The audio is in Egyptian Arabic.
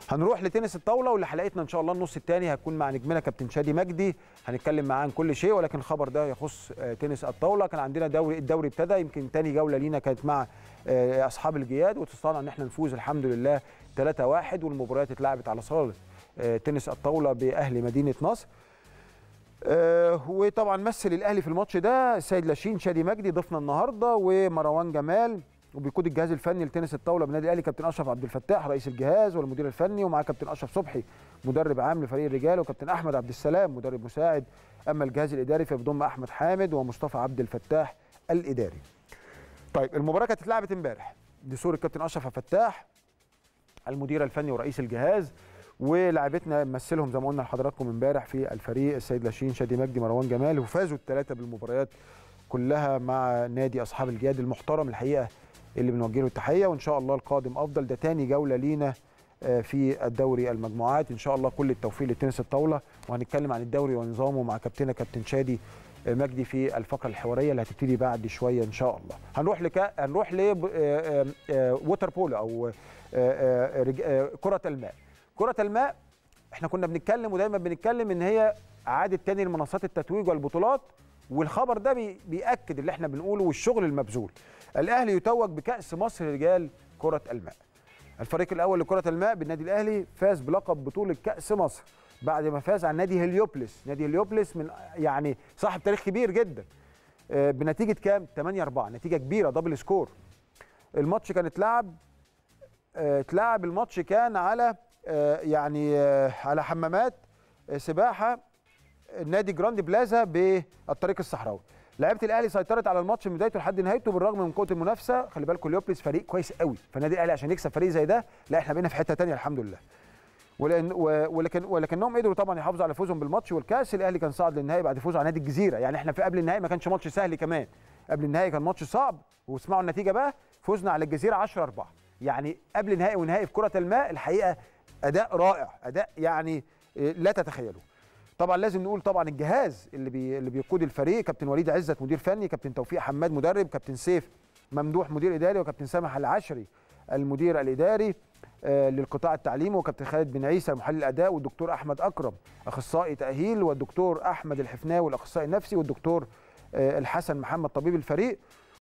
هنروح لتنس الطاوله واللي حلقتنا ان شاء الله النص الثاني هتكون مع نجمنا كابتن شادي مجدي هنتكلم معاه عن كل شيء ولكن الخبر ده يخص آه، تنس الطاوله كان عندنا دوري الدوري ابتدى يمكن تاني جوله لينا كانت مع آه، اصحاب الجياد واستطعنا ان احنا نفوز الحمد لله 3-1 والمباريات اتلعبت على صاله آه، تنس الطاوله باهل مدينه نصر آه، وطبعا مثل الاهلي في الماتش ده السيد لاشين شادي مجدي ضيفنا النهارده ومروان جمال وبيقود الجهاز الفني لتنس الطاوله بالنادي الاهلي كابتن اشرف عبد الفتاح رئيس الجهاز والمدير الفني ومعاه كابتن اشرف صبحي مدرب عام لفريق الرجال وكابتن احمد عبد السلام مدرب مساعد اما الجهاز الاداري فبيضم احمد حامد ومصطفى عبد الفتاح الاداري. طيب المباراه كانت اتلعبت امبارح دي صوره كابتن اشرف عبد الفتاح المدير الفني ورئيس الجهاز ولاعبتنا مثلهم زي ما قلنا لحضراتكم امبارح في الفريق السيد لاشين شادي مجدي مروان جمال وفازوا الثلاثه بالمباريات كلها مع نادي اصحاب الجياد المحترم الحقيقه اللي بنوجه له التحيه وان شاء الله القادم افضل ده تاني جوله لينا آه، في الدوري المجموعات ان شاء الله كل التوفيق لتنس الطاوله وهنتكلم عن الدوري ونظامه مع كابتننا كابتن شادي آه، مجدي في الفقره الحواريه اللي هتبتدي بعد شويه ان شاء الله هنروح لك هنروح ل ووتر بولو او آه، آه، رج- آه، كره الماء كره الماء احنا كنا بنتكلم ودايما بنتكلم ان هي عادت تاني لمنصات التتويج والبطولات والخبر ده بي- بياكد اللي احنا بنقوله والشغل المبذول الاهلي يتوج بكاس مصر رجال كره الماء الفريق الاول لكره الماء بالنادي الاهلي فاز بلقب بطوله كاس مصر بعد ما فاز على نادي هليوبلس نادي هليوبلس من يعني صاحب تاريخ كبير جدا آه، بنتيجه كام 8 4 نتيجه كبيره دبل سكور الماتش كان اتلعب آه، اتلعب الماتش كان على آه، يعني آه، على حمامات آه، سباحه نادي جراند بلازا بالطريق الصحراوي لعيبه الاهلي سيطرت على الماتش من بدايته لحد نهايته بالرغم من قوه المنافسه خلي بالكم اليوبلس فريق كويس قوي فالنادي الاهلي عشان يكسب فريق زي ده لا احنا بقينا في حته تانية الحمد لله ولأن و- ولكن ولكنهم قدروا طبعا يحافظوا على فوزهم بالماتش والكاس الاهلي كان صعد للنهائي بعد فوزه على نادي الجزيره يعني احنا في قبل النهائي ما كانش ماتش سهل كمان قبل النهائي كان ماتش صعب واسمعوا النتيجه بقى فوزنا على الجزيره 10 4 يعني قبل النهائي ونهائي في كره الماء الحقيقه اداء رائع اداء يعني إيه، لا تتخيلوه طبعا لازم نقول طبعا الجهاز اللي بي اللي بيقود الفريق كابتن وليد عزت مدير فني كابتن توفيق حماد مدرب كابتن سيف ممدوح مدير اداري وكابتن سامح العشري المدير الاداري آه، للقطاع التعليمي وكابتن خالد بن عيسى محلل الاداء والدكتور احمد اكرم اخصائي تاهيل والدكتور احمد الحفناوي الاخصائي النفسي والدكتور آه، الحسن محمد طبيب الفريق